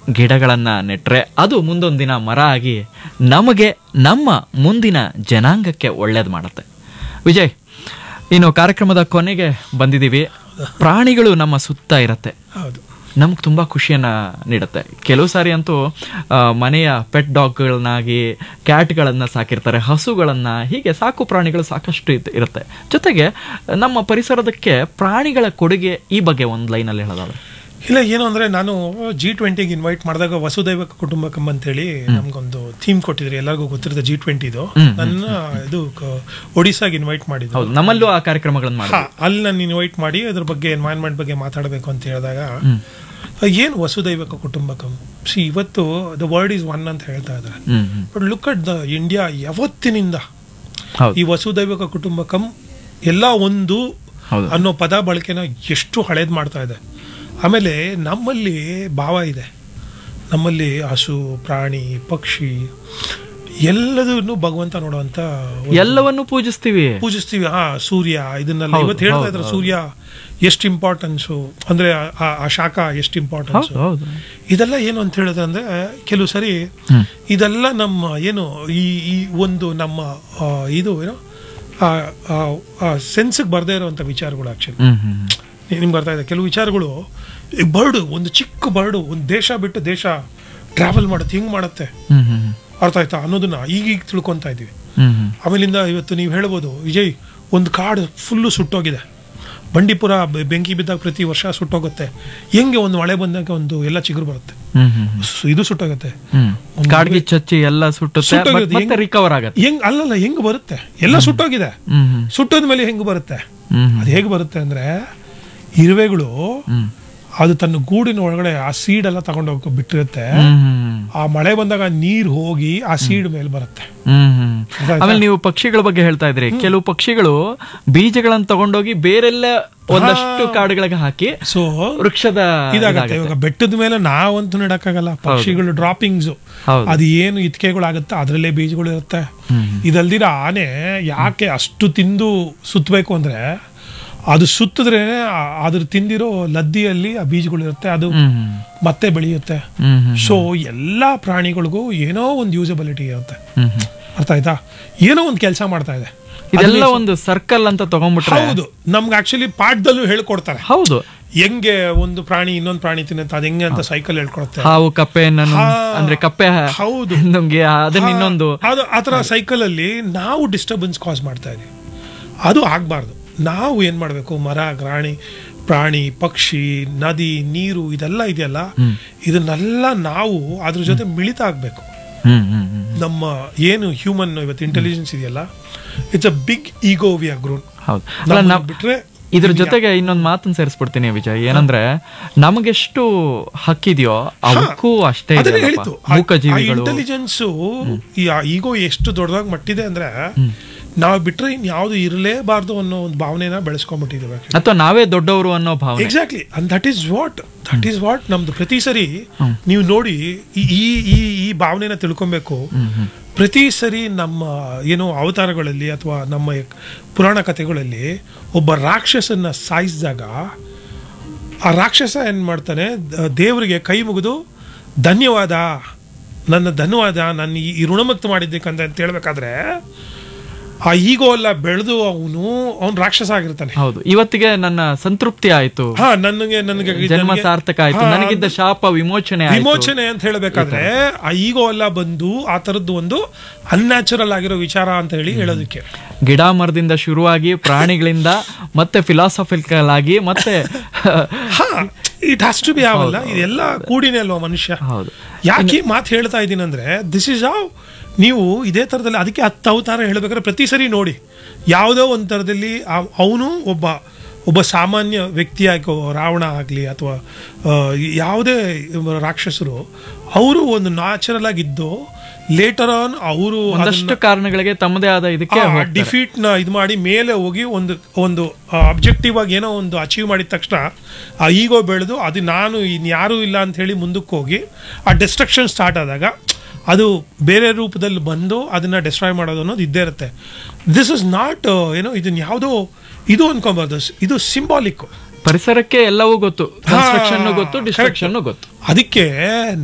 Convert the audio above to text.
ಗಿಡಗಳನ್ನ ನೆಟ್ರೆ ಅದು ಮುಂದೊಂದು ದಿನ ಮರ ಆಗಿ ನಮಗೆ ನಮ್ಮ ಮುಂದಿನ ಜನಾಂಗಕ್ಕೆ ಒಳ್ಳೇದು ಮಾಡುತ್ತೆ ವಿಜಯ್ ಇನ್ನು ಕಾರ್ಯಕ್ರಮದ ಕೊನೆಗೆ ಬಂದಿದ್ದೀವಿ ಪ್ರಾಣಿಗಳು ನಮ್ಮ ಸುತ್ತ ಇರತ್ತೆ ಹೌದು ನಮ್ಗೆ ತುಂಬ ಖುಷಿಯನ್ನು ನೀಡುತ್ತೆ ಕೆಲವು ಸಾರಿ ಅಂತೂ ಆ, ಮನೆಯ ಪೆಟ್ ಡಾಗ್ಗಳನ್ನಾಗಿ ಕ್ಯಾಟ್ಗಳನ್ನು ಸಾಕಿರ್ತಾರೆ ಹಸುಗಳನ್ನು ಹೀಗೆ ಸಾಕು ಪ್ರಾಣಿಗಳು ಸಾಕಷ್ಟು ಇದ್- ಇರುತ್ತೆ ಜೊತೆಗೆ ನಮ್ಮ ಪರಿಸರದಕ್ಕೆ ಪ್ರಾಣಿಗಳ ಕೊಡುಗೆ ಈ ಬಗ್ಗೆ ಒಂದು ಲೈನಲ್ಲಿ ಹೇಳೋದಾದ್ರೆ ಇಲ್ಲ ಏನು ಅಂದ್ರೆ ನಾನು ಜಿ ಟ್ವೆಂಟಿಗೆ ಇನ್ವೈಟ್ ಮಾಡಿದಾಗ ವಸುದೈವ ಕುಟುಂಬಕಂ ಅಂತೇಳಿ ನಮ್ಗೊಂದು ಥೀಮ್ ಕೊಟ್ಟಿದ್ರಿ ಎಲ್ಲರಿಗೂ ಗೊತ್ತಿರುತ್ತೆ ಜಿ ಟ್ವೆಂಟಿದು ನನ್ನ ಇದು ಕ- ಒಡಿಸ್ಸಾಗೆ ಇನ್ವೈಟ್ ಮಾಡಿದ್ರು ಹೌದು ನಮ್ಮಲ್ಲೂ ಆ ಕಾರ್ಯಕ್ರಮಗಳನ್ನು ಮಾಡಿ ಹಾ ಅಲ್ಲಿ ನಾನು ಇನ್ವೈಟ್ ಮಾಡಿ ಅದ್ರ ಬಗ್ಗೆ ಎನ್ವೈರ್ಮೆಂಟ್ ಬಗ್ಗೆ ಮಾತಾಡಬೇಕು ಅಂತ ಹೇಳಿದಾಗ ಏನು ವಸುದೈವಕ ಕುಟುಂಬಕಂ ಸಿ ಇವತ್ತು ದ ವರ್ಡ್ ಈಸ್ ಒನ್ ಅಂತ ಹೇಳ್ತಾ ಇದ್ದಾರೆ ಹ್ಮ್ ಹ್ಮ್ but look at the India ಯಾವತ್ತಿನಿಂದ ಹೌದು ಈ ವಸುದೈವಕ ಕುಟುಂಬಕಂ ಎಲ್ಲ ಒಂದು ಹೌದು ಅನ್ನೋ ಪದ ಬಳಕೆನ ಎಷ್ಟು ಹಳೇದು ಮಾಡ್ತಾ ಇದೆ ಆಮೇಲೆ ನಮ್ಮಲ್ಲಿ ಭಾವ ಇದೆ ನಮ್ಮಲ್ಲಿ ಹಸು ಪ್ರಾಣಿ ಪಕ್ಷಿ ಎಲ್ಲದನ್ನು ಭಗವಂತ ನೋಡುವಂತ ಒಂದು- ಎಲ್ಲವನ್ನು ಪೂಜಿಸ್ತೀವಿ ಪೂಜಿಸ್ತೀವಿ ಹಾ ಸೂರ್ಯ ಇದನ್ನೆಲ್ಲ ಹೌದು, ಇವತ್ತು ಹೇಳ್ತಾ ಹೌದು, ಇದ್ರೆ ಹೌದು. ಸೂರ್ಯ ಎಷ್ಟು ಇಂಪಾರ್ಟೆನ್ಸು ಅಂದ್ರೆ ಆ- ಆ- ಆ ಶಾಖ ಎಷ್ಟು ಇಂಪಾರ್ಟೆನ್ಸ್ ಹೌದು ಹೌದು ಇದೆಲ್ಲ ಏನು ಅಂತ ಹೇಳಿದ್ರೆ ಅಂದ್ರೆ ಕೆಲವು ಸರಿ ಹ್ಮ್. ಇದೆಲ್ಲ ನಮ್ಮ ಏನು ಈ ಈ ಒಂದು ನಮ್ಮ ಆ, ಇದು ಏನು ಸೆನ್ಸ್ಗೆ ಬರದೇ ಇರುವಂತ ವಿಚಾರಗಳು ಆಕ್ಚುಲಿ ಹ್ಮ್ ಹ್ಮ್ ನಿಮ್ಗೆ ಬರ್ತಾ ಇದೆ ಕೆಲವು ವಿಚಾರಗಳು ಈ ಬರ್ಡು ಒಂದು ಚಿಕ್ಕ ಬರ್ಡು ಒಂದು ದೇಶ ಬಿಟ್ಟು ದೇಶ ಟ್ರಾವೆಲ್ ಮಾಡುತ್ತೆ ಹಿಂಗ್ ಮಾಡುತ್ತೆ ಹ್ಮ್ ಹ್ಮ್ ಅರ್ಥ ಆಯ್ತಾ ಅನ್ನೋದನ್ನ ಈಗೀಗ ತಿಳ್ಕೊತಾ ಇದೀವಿ ಹ್ಮ್ ಹ್ಮ್ ಆಮೇಲಿಂದ ಇವತ್ತು ನೀವು ಹೇಳ್ಬೋದು ವಿಜಯ್ ಒಂದು ಕಾಡು ಫುಲ್ಲು ಸುಟ್ಟೋಗಿದೆ ಬಂಡೀಪುರ ಬೆ- ಬೆಂಕಿ ಬಿದ್ದಾಗ ಪ್ರತಿ ವರ್ಷ ಸುಟ್ಟೋಗುತ್ತೆ ಹೆಂಗೆ ಒಂದು ಮಳೆ ಬಂದಾಗ ಒಂದು ಎಲ್ಲ ಚಿಗುರು ಬರುತ್ತೆ ಹ್ಮ್ ಹ್ಮ್ ಹ್ಮ್ ಸು- ಇದು ಸುಟ್ಟೋಗುತ್ತೆ ಹ್ಮ್ ಕಾಡ್ಗಿ ಚಚ್ಚಿ ಎಲ್ಲ ಸುಟ್ಟುತ್ತೆ ಸುಟ್ಟೋಗುತ್ತೆ. but ಮತ್ತೆ ರಿಕವರ್ ಆಗತ್ತೆ ಹೆಂಗ್ ಅಲ್ಲಲ್ಲ ಹೆಂಗ್ ಬರುತ್ತೆ ಎಲ್ಲ ಸುಟ್ಟೋಗಿದೆ ಹ್ಮ್ ಹ್ಮ್ ಸುಟ್ಟೋದ ಮೇಲೆ ಹೆಂಗ್ ಬರುತ್ತೆ ಹ್ಮ್ ಹ್ಮ್ ಅದು ಹೇಗೆ ಬರುತ್ತೆ ಅಂದ್ರೆ ಇರುವೆಗಳು ಹ್ಮ್ ಅದು ತನ್ನ ಗೂಡಿನ ಒಳಗಡೆ ಆ ಸೀಡ್ ಎಲ್ಲ ತಗೊಂಡೋಗಿ ಬಿಟ್ಟಿರುತ್ತೆ ಹ್ಮ್ ಹ್ಮ್ ಆ ಮಳೆ ಬಂದಾಗ ನೀರ್ ಹೋಗಿ ಆ ಸೀಡ್ ಮೇಲೆ ಬರುತ್ತೆ ಹ್ಮ್ ಹ್ಮ್ ಗೊತ್ತಾಯ್ತಾ? ಆಮೇಲೆ ನೀವು ಪಕ್ಷಿಗಳ ಬಗ್ಗೆ ಹೇಳ್ತಾ ಇದ್ರಿ ಕೆಲವು ಪಕ್ಷಿಗಳು ಬೀಜಗಳನ್ನ ತಗೊಂಡೋಗಿ ಬೇರೆಲ್ಲ ಒಂದಷ್ಟು ಕಾಡುಗಳಿಗೆ ಹಾಕಿ ಸೊ ವೃಕ್ಷದ ಇದಾಗತ್ತೆ ಇವಾಗ ಬೆಟ್ಟದ ಮೇಲೆ ನಾವಂತೂ ನೆಡಕ್ಕಾಗಲ್ಲ ಪಕ್ಷಿಗಳು ಡ್ರಾಪಿಂಗ್ಸ್ ಹೌದು. ಅದು ಏನು ಇತ್ಕೆಗಳಾಗುತ್ತೆ ಅದರಲ್ಲೇ ಬೀಜಗಳು ಇರುತ್ತೆ ಹ್ಮ್. ಇದಲ್ದಿರ ಆನೆ ಯಾಕೆ ಅಷ್ಟು ತಿಂದು ಸುತ್ತಬೇಕು ಅಂದ್ರೆ ಅದು ಸುತ್ತಿದ್ರೆ ಆ- ಅದ್ರ ತಿಂದಿರೋ ಲದ್ದಿಯಲ್ಲಿ ಆ ಬೀಜಗಳು ಇರುತ್ತೆ ಅದು ಹ್ಮ್ ಹ್ಮ್ ಮತ್ತೆ ಬೆಳೆಯುತ್ತೆ ಹ್ಮ್ ಹ್ಮ್ ಸೊ ಎಲ್ಲಾ ಪ್ರಾಣಿಗಳಿಗೂ ಏನೋ ಒಂದು ಯೂಸಬಿಲಿಟಿ ಇರುತ್ತೆ ಹ್ಮ್ ಹ್ಮ್ ಅರ್ಥ ಆಯ್ತಾ ಏನೋ ಒಂದು ಕೆಲಸ ಮಾಡ್ತಾ ಇದೆ ಇದೆಲ್ಲ ಒಂದು ಸರ್ಕಲ್ ಅಂತ ತಗೊಂಡ್ಬಿಟ್ರೆ ಹೌದು ನಮ್ಗೆ ಆಕ್ಚುಲಿ ಪಾಠದಲ್ಲೂ ಹೇಳ್ಕೊಡ್ತಾರೆ ಹೌದು ಹೆಂಗೆ ಒಂದು ಪ್ರಾಣಿ ಇನ್ನೊಂದು ಪ್ರಾಣಿ ತಿನ್ನುತ್ತೆ ಅದು ಹೆಂಗೆ ಅಂತ ಸೈಕಲ್ ಹೇಳ್ಕೊಡುತ್ತೆ ಹಾವು ಕಪ್ಪೆ ನಾನು ಹಾ, ಅಂದ್ರೆ ಕಪ್ಪೆ ಹೌದು. ನಮ್ಗೆ ಅದನ್ನ ಇನ್ನೊಂದು ಅದು ಆ ಥರ ಸೈಕಲ್ ಅಲ್ಲಿ ನಾವು ಡಿಸ್ಟರ್ಬೆನ್ಸ್ ಕಾಸ್ ಮಾಡ್ತಾ ಇದೀವಿ ಅದು ಆಗ್ಬಾರ್ದು ನಾವು ಏನ್ ಮಾಡ್ಬೇಕು ಮರ ಪ್ರಾಣಿ ಪ್ರಾಣಿ ಪಕ್ಷಿ ನದಿ ನೀರು ಇದೆಲ್ಲ ಇದೆಯಲ್ಲ ಇದನ್ನೆಲ್ಲ ನಾವು ಅದ್ರ ಜೊತೆ ಮಿಳಿತ ಆಗ್ಬೇಕು ಹ್ಮ್ ಹ್ಮ್ ಹ್ಮ್ ನಮ್ಮ ಏನು ಹ್ಯೂಮನ್ ಇವತ್ತು ಇಂಟೆಲಿಜೆನ್ಸ್ ಇದೆಯಲ್ಲ it's a big ego we are grown ಹೌದು ಅಲ್ಲ ನಾವ್ ಬಿಟ್ರೆ ಇದ್ರ ಜೊತೆಗೆ ಇನ್ನೊಂದು ಮಾತನ್ನ ಸೇರಿಸ್ಬಿಡ್ತೀನಿ ವಿಜಯ್ ಏನಂದ್ರೆ ನಮಗೆಷ್ಟು ಹಕ್ಕಿದೆಯೋ ಅವಕ್ಕೂ ಅಷ್ಟೇ ಅದನ್ನೇ ಇದೆ ಹೇಳಿತು ಮೂಕ ಜೀವಿಗಳು ಇಂಟೆಲಿಜೆನ್ಸ್ ಈ ಈಗೋ ಎಷ್ಟು ದೊಡ್ಡದಾಗಿ ಮಟ್ಟಿದೆ ಅಂದ್ರೆ ನಾವು ಬಿಟ್ರೆ ಇನ್ ಯಾವ್ದು ಇರಲೇಬಾರ್ದು ಅನ್ನೋ ಒಂದು ಭಾವನೆನ ಬೆಳೆಸ್ಕೊಂಡ್ಬಿಟ್ಟಿದ್ದೇವೆ ಅಥವಾ ನಾವೇ ದೊಡ್ಡವರು ಅನ್ನೋ ಭಾವನೆ exactly and that is what that is what ನಮ್ದು ಪ್ರತಿ ಸರಿ ನೀವು ನೋಡಿ ಈ- ಈ ಈ ಈ ಭಾವನೆನ ತಿಳ್ಕೊಬೇಕು ಪ್ರತಿ ಸರಿ ನಮ್ಮ ಏನೋ ಅವತಾರಗಳಲ್ಲಿ ಅಥವಾ ನಮ್ಮ ಪುರಾಣ ಕಥೆಗಳಲ್ಲಿ ಒಬ್ಬ ರಾಕ್ಷಸನ್ನ ಸಾಯಿಸಿದಾಗ ಆ ರಾಕ್ಷಸ ಏನ್ ಮಾಡ್ತಾನೆ ದ- ದೇವರಿಗೆ ಕೈ ಮುಗಿದು ಧನ್ಯವಾದ ನನ್ನ ಧನ್ಯವಾದ ನನ್ನ ಈ- ಈ ಋಣಮುಕ್ತ ಮಾಡಿದ್ದಕ್ಕಂತ ಅಂತ ಹೇಳ್ಬೇಕಾದ್ರೆ ಆ ಈಗೋ ಎಲ್ಲ ಬೆಳೆದು ಅವನು ಅವ್ನು ರಾಕ್ಷಸ ಆಗಿರ್ತಾನೆ ಹೌದು ಇವತ್ತಿಗೆ ನನ್ನ ಸಂತೃಪ್ತಿ ಆಯ್ತು ಹಾ ನನಗೆ ನನಗೆ ಜನ್ಮ ನನಗೆ- ಸಾರ್ಥಕ ಆಯ್ತು ಹಾ, ನನಗಿದ್ದ ಶಾಪ ವಿಮೋಚನೆ ಆಯ್ತು ವಿಮೋಚನೆ ಅಂತ ಹೇಳ್ಬೇಕಾದ್ರೆ ಆ ಈಗೋ ಎಲ್ಲ ಬಂದು ಆ ತರದ್ದು ಒಂದು ಅನ್ಯಾಚುರಲ್ ಆಗಿರೋ ವಿಚಾರ ಅಂತ ಹೇಳಿ ಹೇಳೋದಕ್ಕೆ ಗಿಡ ಮರದಿಂದ ಶುರುವಾಗಿ ಪ್ರಾಣಿಗಳಿಂದ ಮತ್ತೆ ಫಿಲಾಸಫಿಕಲ್ ಆಗಿ ಮತ್ತೆ ಹಾ ಇಟ್ ಹ್ಯಾಸ್ ಟು ಬಿ ಅವಲ್ಲ ಇದೆಲ್ಲ ಕೂಡಿನೇ ಅಲ್ವಾ ಮನುಷ್ಯ ಹೌದು ಯಾಕೆ ಈ ಮಾತು ಹೇಳ್ತಾ ಇದ್ದೀನಂದ್ರೆ ದಿಸ್ ಇಸ್ ಹೌ ನೀವು ಇದೇ ಥರದಲ್ಲಿ ಅದಕ್ಕೆ ಹತ್ತು ಅವತಾರ ಹೇಳ್ಬೇಕಾದ್ರೆ ಪ್ರತಿ ಸರಿ ನೋಡಿ ಯಾವುದೋ ಒಂದು ಥರದಲ್ಲಿ ಅವನು ಒಬ್ಬ ಒಬ್ಬ ಸಾಮಾನ್ಯ ವ್ಯಕ್ತಿಯಾಗಿ ರಾವಣ ಆಗಲಿ ಅಥವಾ ಆ, ಯಾವುದೇ ರಾಕ್ಷಸರು ಅವರು ಒಂದು ನ್ಯಾಚುರಲ್ ಆಗಿದ್ದು ಲೇಟರ್ ಆನ್ ಅವರು ಒಂದಷ್ಟು ಕಾರಣಗಳಿಗೆ ತಮ್ಮದೇ ಆದ ಇದಕ್ಕೆ ಹೋಗ್ತಾರೆ. ಡಿಫೀಟ್ ನ ಇದು ಮಾಡಿ ಮೇಲೆ ಹೋಗಿ ಒಂದು ಒಂದು ಅಬ್ಜೆಕ್ಟಿವ್ ಆಗಿ ಏನೋ ಒಂದು ಅಚೀವ್ ಮಾಡಿದ ತಕ್ಷಣ ಆ ಈಗೋ ಬೆಳೆದು ಅದು ನಾನು ಇನ್ಯಾರೂ ಇಲ್ಲ ಅಂತ ಹೇಳಿ ಮುಂದಕ್ಕೆ ಹೋಗಿ ಆ ಡಿಸ್ಟ್ರಕ್ಷನ್ ಸ್ಟಾರ್ಟ್ ಆದಾಗ ಅದು ಬೇರೆ ರೂಪದಲ್ಲಿ ಬಂದು ಅದನ್ನ ಡಿಸ್ಟ್ರಾಯ್ ಮಾಡೋದು ಅನ್ನೋದು ಇದ್ದೇ ಇರುತ್ತೆ ದಿಸ್ ಇಸ್ ನಾಟ್ ಏನೋ ಇದನ್ನ ಯಾವುದೋ ಇದು ಅನ್ಕೊಬಾರ್ದು ಇದು ಸಿಂಬಾಲಿಕ್ ಪರಿಸರಕ್ಕೆ ಎಲ್ಲವೂ ಗೊತ್ತು ಕನ್ಸ್ಟ್ರಕ್ಷನ್ ಗೊತ್ತು ಡಿಸ್ಟ್ರಕ್ಷನ್ ಗೊತ್ತು ಅದಕ್ಕೆ